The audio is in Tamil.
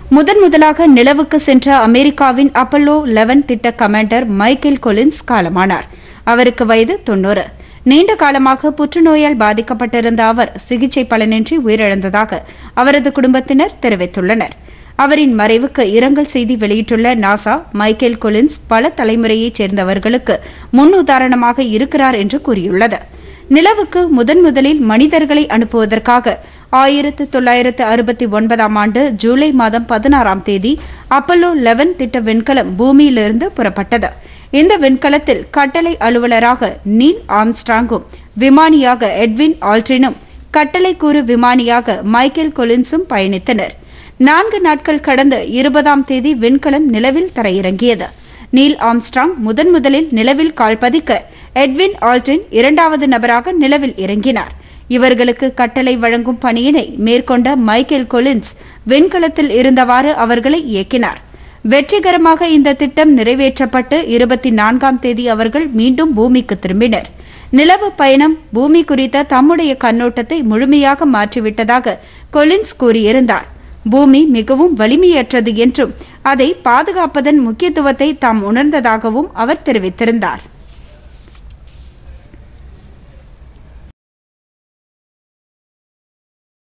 முதன் முதலாக நிலவுக்கு சென்ற அமெரிக்காவின் அப்பல்லோ 11 திட்ட கமாண்டர் மைக்கேல் கொலின்ஸ் காலமானார் அவருக்கு வயது தொன்னூறு நீண்ட காலமாக புற்றுநோயால் பாதிக்கப்பட்டிருந்த அவர் சிகிச்சை பலனின்றி உயிரிழந்ததாக அவரது குடும்பத்தினர் தெரிவித்துள்ளனர் அவரின் மறைவுக்கு இரங்கல் செய்தி வெளியிட்டுள்ள நாசா மைக்கேல் கொலின்ஸ் பல தலைமுறையைச் சேர்ந்தவர்களுக்கு முன்னுதாரணமாக இருக்கிறார் என்று கூறியுள்ளது நிலவுக்கு முதன் முதலில் மனிதர்களை அனுப்புவதற்காக ஆயிரத்து தொள்ளாயிரத்து அறுபத்தி ஒன்பதாம் ஆண்டு ஜூலை மாதம் பதினாறாம் தேதி அப்பல்லோ 11 திட்ட விண்கலம் பூமியிலிருந்து புறப்பட்டது இந்த விண்கலத்தில் கட்டளை அலுவலராக நீல் ஆம்ஸ்ட்ராங்கும் விமானியாக எட்வின் ஆல்ட்ரினும் கட்டளை கூறு விமானியாக மைக்கேல் கொலின்ஸும் பயணித்தனர் நான்கு நாட்கள் கடந்து இருபதாம் தேதி விண்கலம் நிலவில் தரையிறங்கியது நீல் ஆம்ஸ்ட்ராங் முதன் முதலில் நிலவில் கால் பதிக்க எட்வின் ஆல்ட்ரின் இரண்டாவது நபராக நிலவில் இறங்கினார் இவர்களுக்கு கட்டளை வழங்கும் பணியினை மேற்கொண்ட மைக்கேல் கொலின்ஸ் விண்கலத்தில் இருந்தவாறு அவர்களை இயக்கினார் வெற்றிகரமாக இந்த திட்டம் நிறைவேற்றப்பட்டு இருபத்தி நான்காம் தேதி அவர்கள் மீண்டும் பூமிக்கு திரும்பினர் நிலவு பயணம் பூமி குறித்த தம்முடைய கண்ணோட்டத்தை முழுமையாக மாற்றிவிட்டதாக கொலின்ஸ் கூறியிருந்தார் பூமி மிகவும் வலிமையற்றது என்றும் அதை பாதுகாப்பதன் முக்கியத்துவத்தை தாம் உணர்ந்ததாகவும் அவர் தெரிவித்திருந்தார்